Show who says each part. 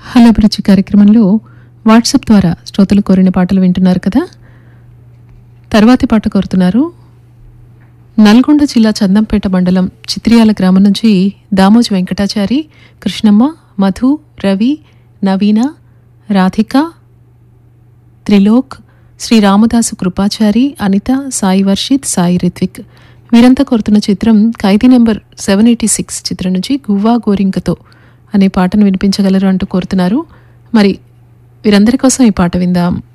Speaker 1: hello అభిరుచి కార్యక్రమంలో WhatsApp ద్వారా శ్రోతలు కోరిన పాటలు వింటున్నారు కదా తర్వాతి పాట కోరుతున్నారు నల్గొండ జిల్లా చందంపేట మండలం చిత్రియాల గ్రామం నుంచి దామోజి వెంకటాచారి కృష్ణమ్మ మధు రవి నవీన రాధిక త్రిలోక్ శ్రీ రామదాసు కృపాచారి అనిత సాయి వర్షిత్ సాయి రిత్విక్ వీరంతా కోరుతున్న చిత్రం Khaidi number seven eighty six చిత్రం నుంచి గువ్వా గోరింకతో అనే పాటను వినిపించగలరు అంటూ కోరుతున్నారు మరి వీరందరి కోసం ఈ పాట విందాం